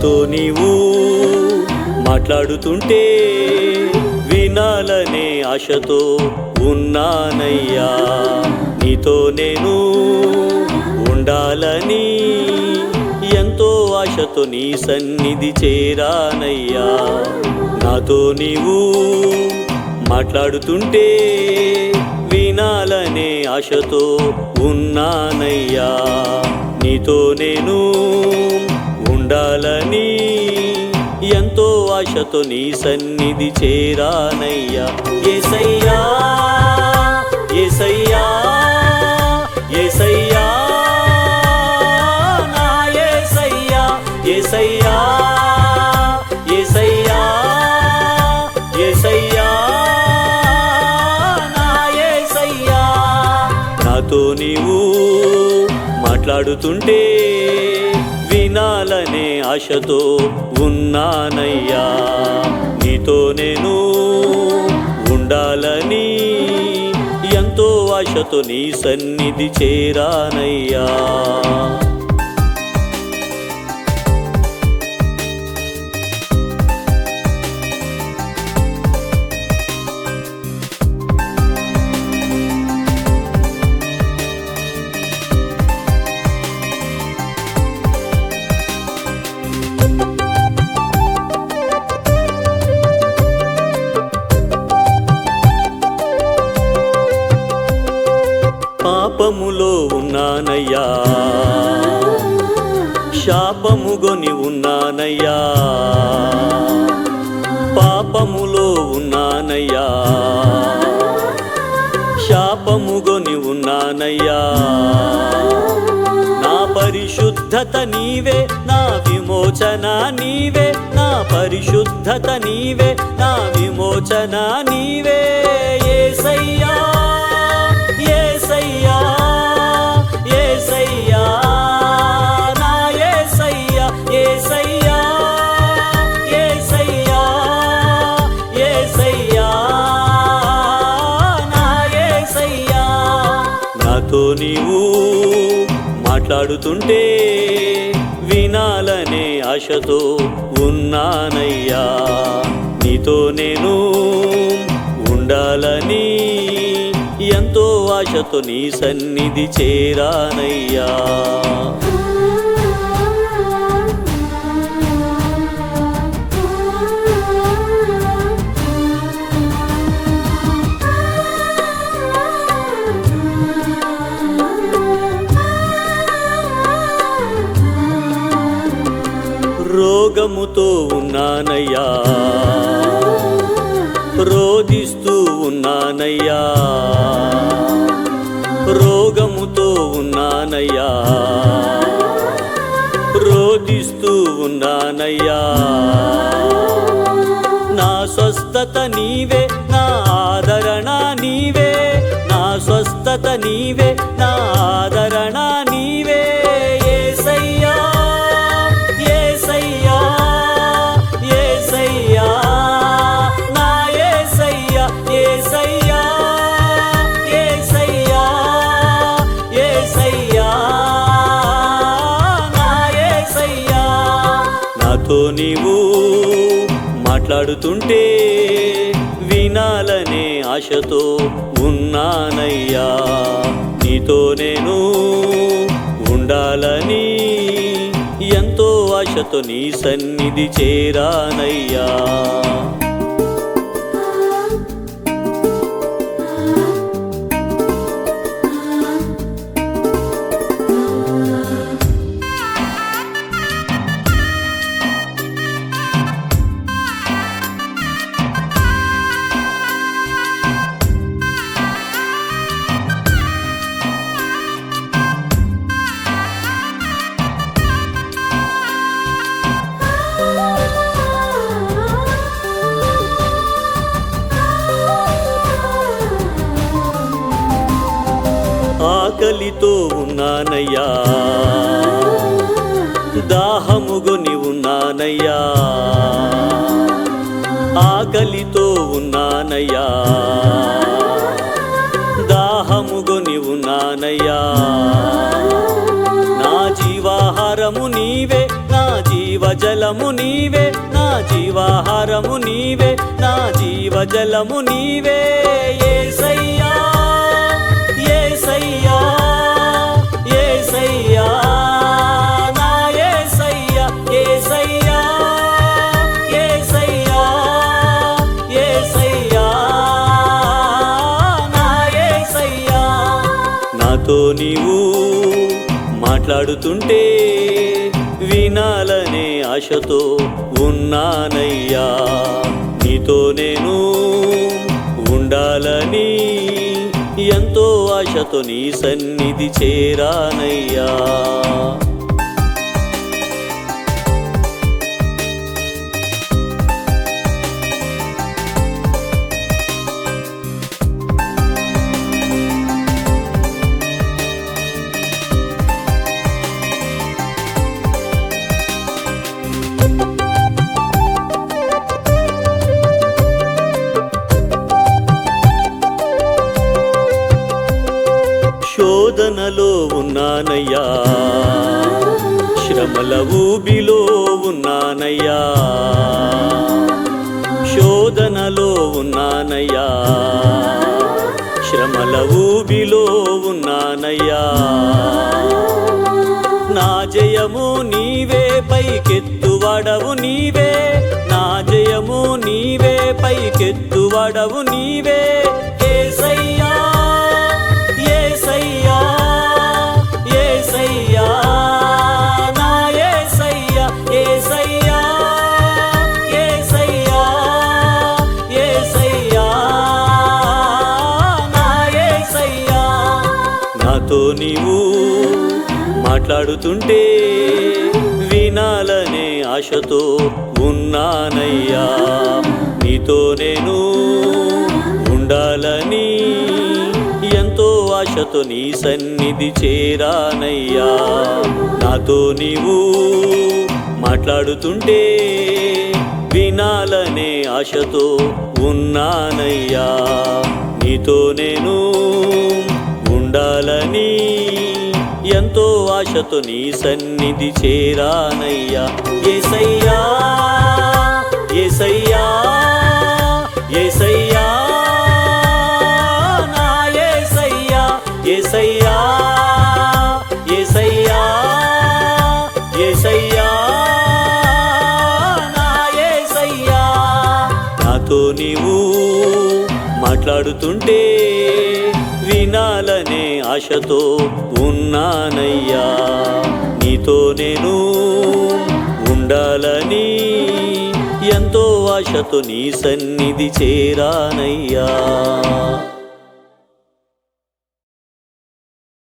నాతో నీవు మాట్లాడుతుంటే వినాలనే ఆశతో ఉన్నానయ్యా నీతో నేను ఉండాలని ఎంతో ఆశతో నీ సన్నిధి చేరానయ్యా నాతో నీవు మాట్లాడుతుంటే వినాలనే ఆశతో ఉన్నానయ్యా నీతో నేను ఉండాలని ఎంతో ఆశతో నీ సన్నిధి చేరానయ్యా ఏసయ్యా ఏసయ్యా ఏసయ్యా నా ఏసయ్యా ఏసయ్యా ఏసయ్యా ఏసయ్యా నా ఏసయ్యా నాతో నీవు మాట్లాడుతుంటే వినాలనే ఆశతో ఉన్నానయ్యా నీతో నేను ఉండాలని ఎంతో ఆశతో నీ సన్నిధి చేరానయ్యా పాపములో ఉన్నానయ్యా శాపముగొని ఉన్నానయ్యా పాపములో ఉన్నానయ్యా శాపముగొని ఉన్నానయ్యా నా పరిశుద్ధత నీవే నా విమోచన నీవే నా పరిశుద్ధత నీవే నా విమోచన నీవే ఏసయ్యా ఏసయ్యా ఏసయ్యా నా ఏసయ్యా ఏసయ్యా ఏసయ్యా ఏసయ్యా నా ఏసయ్యా నాతో నీవు మాట్లాడుతుంటే వినాలనే ఆశతో ఉన్నానయ్యా నీతో నేను ఉండాలని ఎంతో ఆశతో నీ సన్నిధి చేరానయ్యా రోగముతో ఉన్నానయ్యా రోధిస్తూ ఉన్నానయ్యా రోగముతో ఉన్నానయ్యా రోధిస్తూ ఉన్నానయ్యా నా స్వస్థత నీవే నా ఆదరణ నీవే నా స్వస్థత నీవే నా ఆదరణ నీవే ఏసయ్యా ఏసయ్యా ఏసయ్యా నా ఏసయ్యా ఏసయ్యా ఏసయ్యా ఏసయ్యా నా ఏసయ్యా నాతో నీవు మాట్లాడుతుంటే వినాలనే ఆశతో ఉన్నానయ్యా నీతో నేను ఉండాలని ఎంతో ఆశతో నీ సన్నిధి చేరానయ్యా ఆకలితో ఉన్నానయ్యా దాహముగొని ఉన్నానయ్యా ఆకలితో ఉన్నానయ్యా దాహముగొని ఉన్నానయ్యా నా జీవాహారము నీవే నా జీవజలము ప్రాణము నీవే నా జీవజలము నీవే ఏసయ్యా ఏసయ్యా ఏసయ్యా నా ఏసయ్యా ఏసయ్యా ఏసయ్యా ఏసయ్యా నా ఏసయ్యా నాతో నీవు మాట్లాడుతుంటే వినాలనే ఆశతో ఉన్నానయ్యా నీతో నేను ఉండాలని ఎంతో ఆశతో నీ సన్నిధి చేరానయ్యా శోధనలో ఉన్నానయ్యా శ్రమల ఊబిలో ఉన్నానయ్యా శోధనలో ఉన్నానయ్యా శ్రమల ఊబిలో ఉన్నానయ్యా నా జయము నీవే పైకెత్తువాడవు నీవే నా జయము నీవే పైకెత్తువాడవు నీవే ఏసయ్యా ఏసయ్యా ఏసయ్యా నా ఏసయ్యా ఏసయ్యా ఏసయ్యా ఏసయ్యా నా ఏసయ్యా నాతో నీవు మాట్లాడుతుంటే వినాలనే ఆశతో ఉన్నానయ్యా నీతో నేను ఉండాలని ఎంతో ఆశతో నీ సన్నిధి చేరానయ్యా నాతో నీవు మాట్లాడుతుంటే వినాలనే ఆశతో ఉన్నానయ్యా నీతో నేను ఉండాలని ఎంతో ఆశతో నీ సన్నిధి చేరానయ్యా ఏసయ్యా ఏసయ్యా ఏసయ్యా నా ఏసయ్యా ఏసయ్యా ఏసయ్యా ఏసయ్యా నా ఏసయ్యా నాతో నీవు మాట్లాడుతుంటే వినాలనే ఆశతో ఉన్నానయ్యా నీతో నేను ఉండాలని ఎంతో ఆశతో నీ సన్నిధి చేరానయ్యా